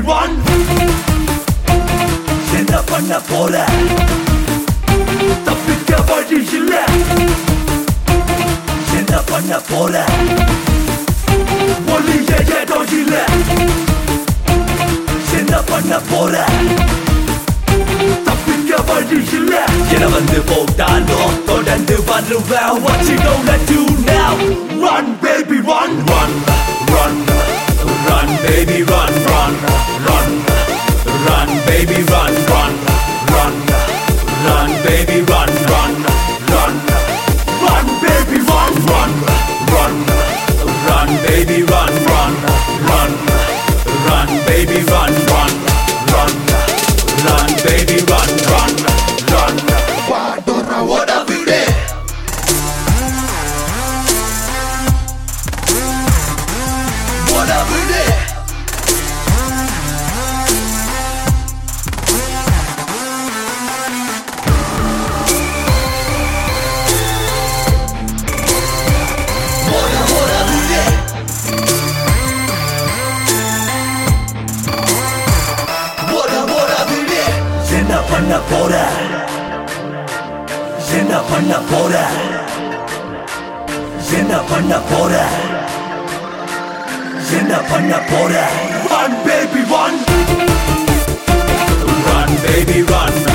run என்ன பண்ண போற தப்பிக்க வழி இல்ல என்ன பண்ண போற ஒளிய இடம் இல்ல என்ன பண்ண போற தப்பிக்க வழி இல்ல என வந்து போட்டாலும் தொடர்ந்து வருவேன் what you gonna do now run baby run run run run baby run run run run baby run run run run baby run run run run baby run run run run baby run run run run baby run run run run baby run run run பாடுற ஓட விடு ஓட விடு ஓட ஓட விடு ஓட ஓட விடு என்ன பண்ண போற என்ன பண்ண போற என்ன பண்ண போற என்ன பண்ண போற run baby run run baby run